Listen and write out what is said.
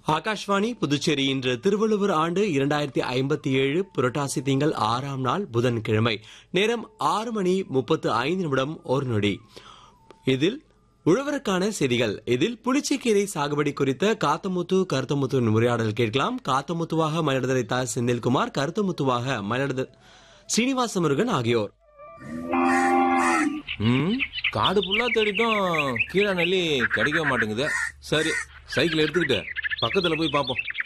ஆகாஷ்வாணி புதுச்சேரி இன்று திருவள்ளுவர் ஆண்டு இரண்டாயிரத்தி ஐம்பத்தி ஏழு புரட்டாசி திங்கள் ஆறாம் நாள் புதன்கிழமை நேரம் ஆறு மணி முப்பத்து ஐந்து நிமிடம் ஒரு நொடி இதில் உழவருக்கான செய்திகள் இதில் புளிச்சக்கீரை சாகுபடி குறித்த காத்தமுத்து கருத்தமுத்து உரையாடல் கேட்கலாம் காத்தமுத்துவாக மயிலாடுதுறை தா செந்தில்குமார் கருத்தமுத்துவாக மயிலாடுதுறை ஸ்ரீனிவாச முருகன் ஆகியோர் ம் காடு ஃபுல்லா தேடிட்டும் கீழே நெல்லி கிடைக்க மாட்டேங்குது சரி சைக்கிள் எடுத்துக்கிட்டு பக்கத்துல போய் பார்ப்போம்